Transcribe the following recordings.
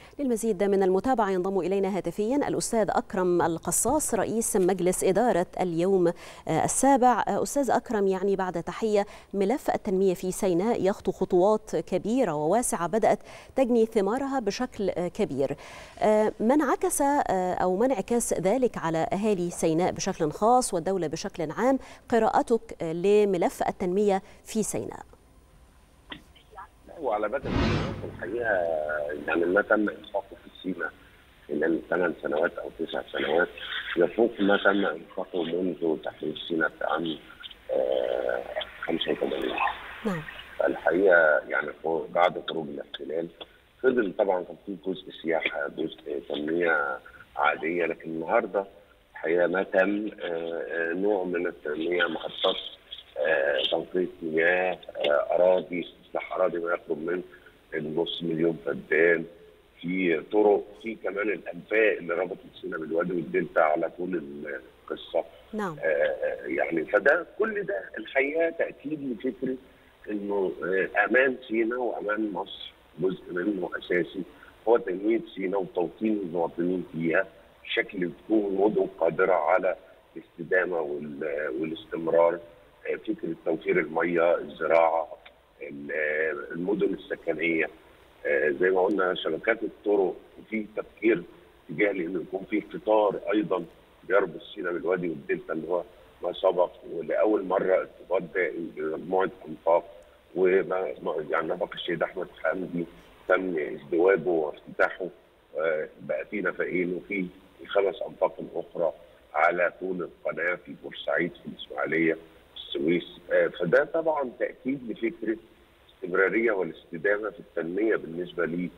للمزيد من المتابعة ينضم إلينا هاتفيا الأستاذ أكرم القصاص رئيس مجلس إدارة اليوم السابع أستاذ أكرم يعني بعد تحية ملف التنمية في سيناء يخطو خطوات كبيرة وواسعة بدأت تجني ثمارها بشكل كبير ما انعكس أو ما انعكاس ذلك على أهالي سيناء بشكل خاص والدولة بشكل عام قراءتك لملف التنمية في سيناء وعلى بدء الحقيقه يعني ما تم انفاقه في سينا خلال ثمان سنوات او تسع سنوات يفوق ما تم انفاقه منذ تحرير سينا في عام 85 نعم الحقيقه يعني بعد خروج الاحتلال فضل طبعا كان في جزء سياحه جزء تنميه عاديه لكن النهارده الحقيقه ما تم نوع من التنميه محطات تنقية مياه اراضي استصلاح اراضي ما يقرب من النص مليون فدان في طرق في كمان الانفاق اللي ربطت سينا بالوادي والدلتا على طول القصه نعم آه يعني فده كل ده الحقيقه تاكيد لفكره انه امان سينا وامان مصر جزء منه اساسي هو تنميه سينا وتوطين المواطنين فيها بشكل تكون مدن قادره على الاستدامه والاستمرار فكره توفير الميه الزراعه المدن السكنيه زي ما قلنا شبكات الطرق وفي تفكير تجاه لانه يكون في قطار ايضا بيربط سينا بالوادي والدلتا اللي هو ما سبق ولاول مره ارتباط دائم بمجموعه انفاق وما يعني نفق الشهيد احمد حمدي تم ازدواجه وافتتاحه بقى في نفقين وفي خمس انفاق اخرى على طول القناه في بورسعيد في الاسماعيليه السويس فده طبعا تاكيد لفكره الاستمراريه والاستدامه في التنميه بالنسبه لي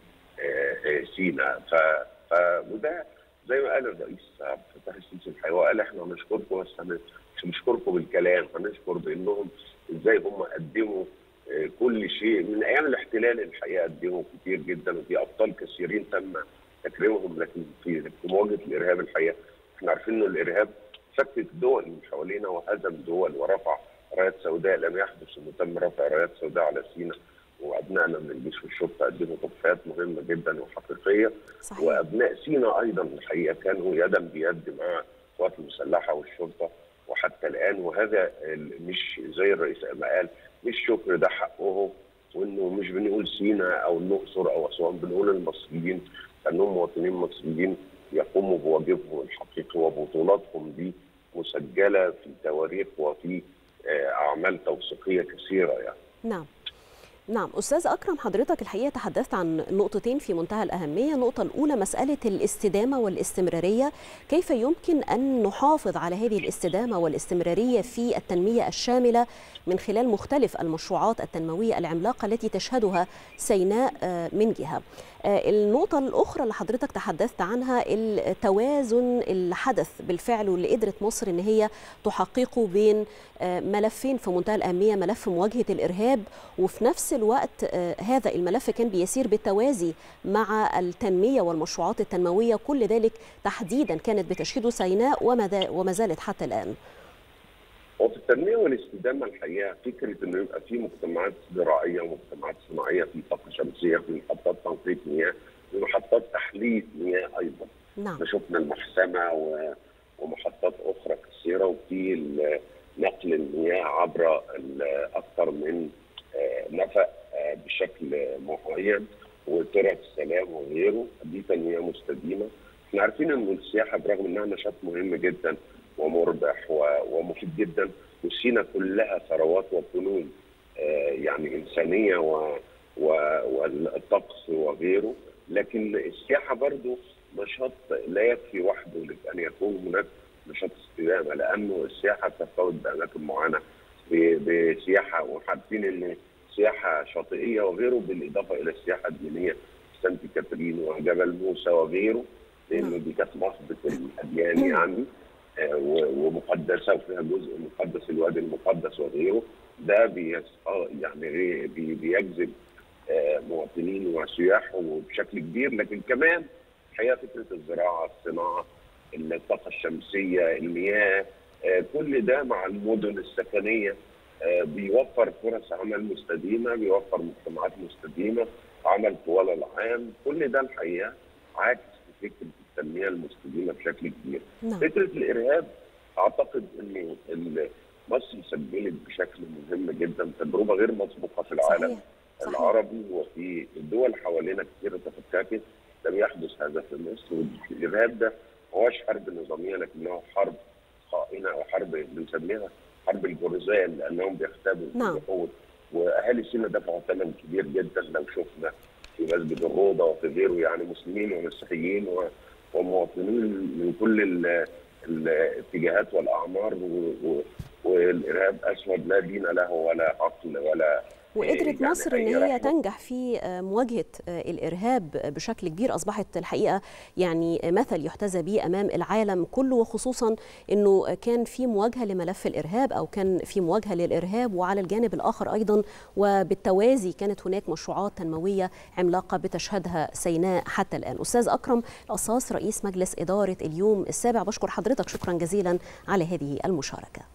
سينا ف... ف وده زي ما قال الرئيس عبد الفتاح السيسي الحقيقه وقال احنا هنشكركم بس مش هنشكركم بالكلام هنشكر بانهم ازاي هم قدموا كل شيء من ايام الاحتلال الحقيقه قدموا كتير جدا وفي ابطال كثيرين تم تكريمهم لكن في مواجهه الارهاب الحقيقه احنا عارفين انه الارهاب شتت دول من حوالينا وهزم دول ورفع رايات سوداء لم يحدث انه تم رفع رايات سوداء على سينا وابنائنا من الجيش والشرطه قدموا تضحيات مهمه جدا وحقيقيه صحيح. وابناء سينا ايضا الحقيقه كانوا يدا بيد مع القوات المسلحه والشرطه وحتى الان وهذا مش زي الرئيس ما قال مش شكر ده حقهم وانه مش بنقول سينا او الاقصر او اسوان بنقول المصريين كانهم مواطنين مصريين يقوموا بواجبهم الحقيقي وبطولاتهم دي مسجله في تواريخ وفي اعمال توثيقيه كثيره يعني. نعم. نعم أستاذ أكرم حضرتك الحقيقة تحدثت عن نقطتين في منتهى الأهمية النقطة الأولى مسألة الاستدامة والاستمرارية كيف يمكن أن نحافظ على هذه الاستدامة والاستمرارية في التنمية الشاملة من خلال مختلف المشروعات التنموية العملاقة التي تشهدها سيناء من جهة النقطة الأخرى اللي حضرتك تحدثت عنها التوازن اللي حدث بالفعل واللي قدرت مصر إن هي تحققه بين ملفين في منتهى الأهمية ملف مواجهة الإرهاب وفي نفس الوقت هذا الملف كان بيسير بالتوازي مع التنمية والمشروعات التنموية كل ذلك تحديدا كانت بتشهده سيناء وما زالت حتى الآن وفي التنميه والاستدامه الحقيقه فكره انه يبقى في مجتمعات زراعيه ومجتمعات صناعيه في طاقه شمسيه في محطات تنقية مياه في محطات تحليه مياه ايضا. نعم. شفنا المحسمه و... ومحطات اخرى كثيره وفي نقل المياه عبر اكثر من نفق بشكل معين وترع السلام وغيره دي تنميه مستديمه. احنا عارفين ان السياحه برغم انها نشاط مهم جدا ومربح ومفيد جدا وسينا كلها ثروات وفنون يعني انسانيه و والطقس وغيره لكن السياحه برضه نشاط لا يكفي وحده لان يكون هناك نشاط استدامه لانه السياحه ترتبط باماكن معينه بسياحه وعارفين ان سياحه شاطئيه وغيره بالاضافه الى السياحه الدينيه سانت كاترين وجبل موسى وغيره لانه دي كانت مصدر الاديان يعني ومقدسه وفيها جزء مقدس الوادي المقدس وغيره ده بيس يعني بيجذب مواطنين وسياح بشكل كبير لكن كمان الحقيقه فكره الزراعه الصناعه الطاقه الشمسيه المياه كل ده مع المدن السكنيه بيوفر فرص عمل مستديمه بيوفر مجتمعات مستديمه عمل طوال العام كل ده الحقيقه عكس فكره التنميه المستدامه بشكل كبير. نعم. فكره الارهاب اعتقد انه مصر سجلت بشكل مهم جدا تجربه غير مسبوقه في العالم صحيح. صحيح. العربي وفي الدول حوالينا كثيره تفككت لم يحدث هذا في مصر والارهاب ده ما هوش حرب نظاميه لكنه حرب خائنه او حرب بنسميها حرب الجرذان لانهم بيختبوا نعم. الجحود واهالي سينا دفعوا ثمن كبير جدا لو شفنا في مسجد الروضه وفي غيره يعني مسلمين ومسيحيين و- ومواطنين من كل ال- الاتجاهات والاعمار و- و- والارهاب اسود لا دين له ولا عقل ولا وقدرت يعني مصر ان أي هي رحمة. تنجح في مواجهه الارهاب بشكل كبير اصبحت الحقيقه يعني مثل يحتذى به امام العالم كله وخصوصا انه كان في مواجهه لملف الارهاب او كان في مواجهه للارهاب وعلى الجانب الاخر ايضا وبالتوازي كانت هناك مشروعات تنمويه عملاقه بتشهدها سيناء حتى الان استاذ اكرم القصاص رئيس مجلس اداره اليوم السابع بشكر حضرتك شكرا جزيلا على هذه المشاركه